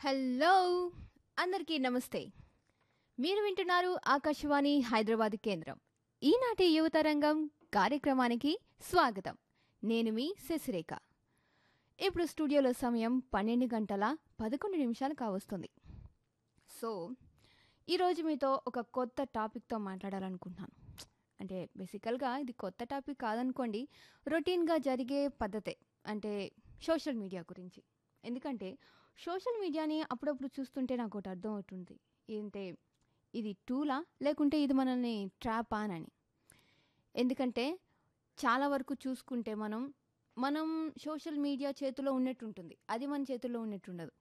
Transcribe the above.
hello అందరికీ నమస్తే మీరు వింటున్నారు ఆకాశవాణి హైదరాబాద్ కేంద్రం ఈనాటి యువతరంగం కార్యక్రమానికి స్వాగతం నేను మీ శశిరేఖ ఇప్పుడు స్టూడియోలో సమయం పన్నెండు గంటల పదకొండు నిమిషాలు కావస్తుంది సో ఈరోజు మీతో ఒక కొత్త టాపిక్తో మాట్లాడాలనుకుంటున్నాను అంటే బేసికల్గా ఇది కొత్త టాపిక్ కాదనుకోండి రొటీన్గా జరిగే పద్ధతే అంటే సోషల్ మీడియా గురించి ఎందుకంటే సోషల్ మీడియాని అప్పుడప్పుడు చూస్తుంటే నాకు ఒకటి అర్థం అవుతుంది ఏంటంటే ఇది టూలా లేకుంటే ఇది మనల్ని ట్రాప్ అని ఎందుకంటే చాలా వరకు చూసుకుంటే మనం మనం సోషల్ మీడియా చేతిలో ఉన్నట్టు ఉంటుంది అది మన చేతుల్లో ఉన్నట్టు ఉండదు